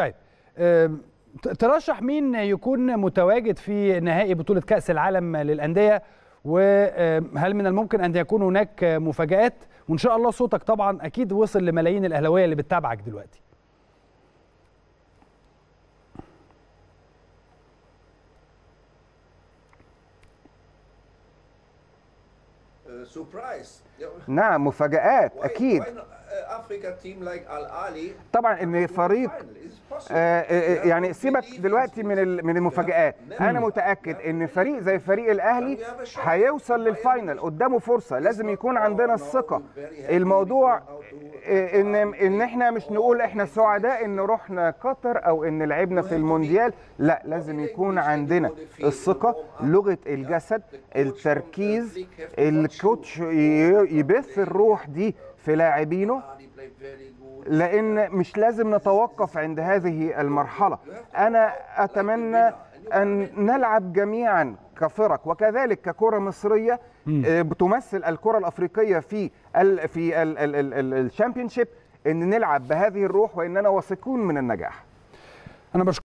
طيب آم، ت- ترشح مين يكون متواجد في نهائي بطولة كأس العالم للأندية وهل من الممكن أن يكون هناك مفاجآت وإن شاء الله صوتك طبعا أكيد وصل لملايين الأهلاوية اللي بتتابعك دلوقتي surprise. نعم مفاجآت اكيد Africa team like Al Ali طبعا ان فريق آه، آه، يعني سيبك دلوقتي من ال- من المفاجآت انا متاكد ان فريق زي فريق الاهلي هيوصل للفاينل قدامه فرصه لازم يكون عندنا الثقه الموضوع آه، ان ان احنا مش نقول احنا سعداء ان رحنا قطر او ان لعبنا في المونديال لا لازم يكون عندنا الثقه لغه الجسد التركيز الكوتش ي- يبث الروح دي في لاعبينه لان مش لازم نتوقف عند هذه المرحله انا اتمنى ان نلعب جميعا كفرق وكذلك ككره مصريه آه، بتمثل الكره الافريقيه في ال في الشامبيونشيب ان نلعب بهذه الروح واننا واثقون من النجاح أنا بشكرك